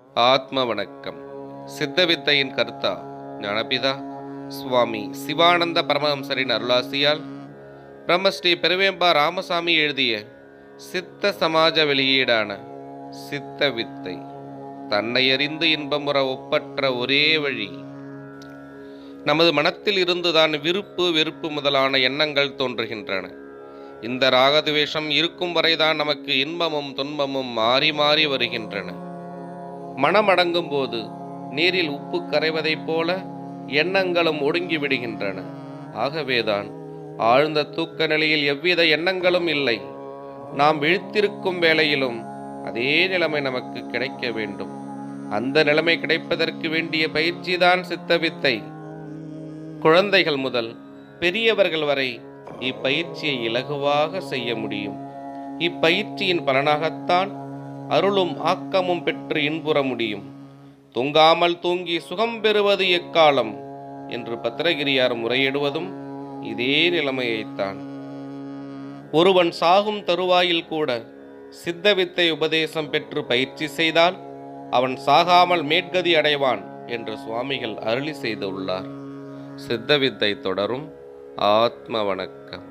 ஆத்ம வணக்கம் சித்தவித்தையின் கர்த்தா ஞானபிதா சுவாமி சிவானந்த பரமஹம்சரின் அருளாசியால் பிரம்மஸ்ரீ பெருவேம்பா ராமசாமி எழுதிய சித்த சமாஜ வெளியீடான சித்த வித்தை தன்னை அறிந்து இன்பமுற ஒப்பற்ற ஒரே வழி நமது மனத்தில் இருந்துதான் விருப்பு வெறுப்பு முதலான எண்ணங்கள் தோன்றுகின்றன இந்த ராகதுவேஷம் இருக்கும் வரைதான் நமக்கு இன்பமும் துன்பமும் மாறி மாறி வருகின்றன மனமடங்கும் போது நீரில் உப்பு கரைவதைப் போல எண்ணங்களும் ஒடுங்கி விடுகின்றன ஆகவேதான் ஆழ்ந்த தூக்க நிலையில் எவ்வித எண்ணங்களும் இல்லை நாம் விழித்திருக்கும் வேளையிலும் அதே நிலைமை நமக்கு கிடைக்க வேண்டும் அந்த நிலைமை கிடைப்பதற்கு வேண்டிய பயிற்சிதான் சித்தவித்தை குழந்தைகள் முதல் பெரியவர்கள் வரை இப்பயிற்சியை இலகுவாக செய்ய முடியும் இப்பயிற்சியின் பலனாகத்தான் அருளும் ஆக்கமும் பெற்று இன்புற முடியும் தூங்காமல் தூங்கி சுகம் பெறுவது எக்காலம் என்று பத்திரகிரியார் முறையிடுவதும் இதே நிலைமையைத்தான் ஒருவன் சாகும் தருவாயில் கூட சித்தவித்தை உபதேசம் பெற்று பயிற்சி செய்தால் அவன் சாகாமல் மேற்கதி அடைவான் என்று சுவாமிகள் அருளி செய்துள்ளார் சித்தவித்தை தொடரும் ஆத்ம வணக்கம்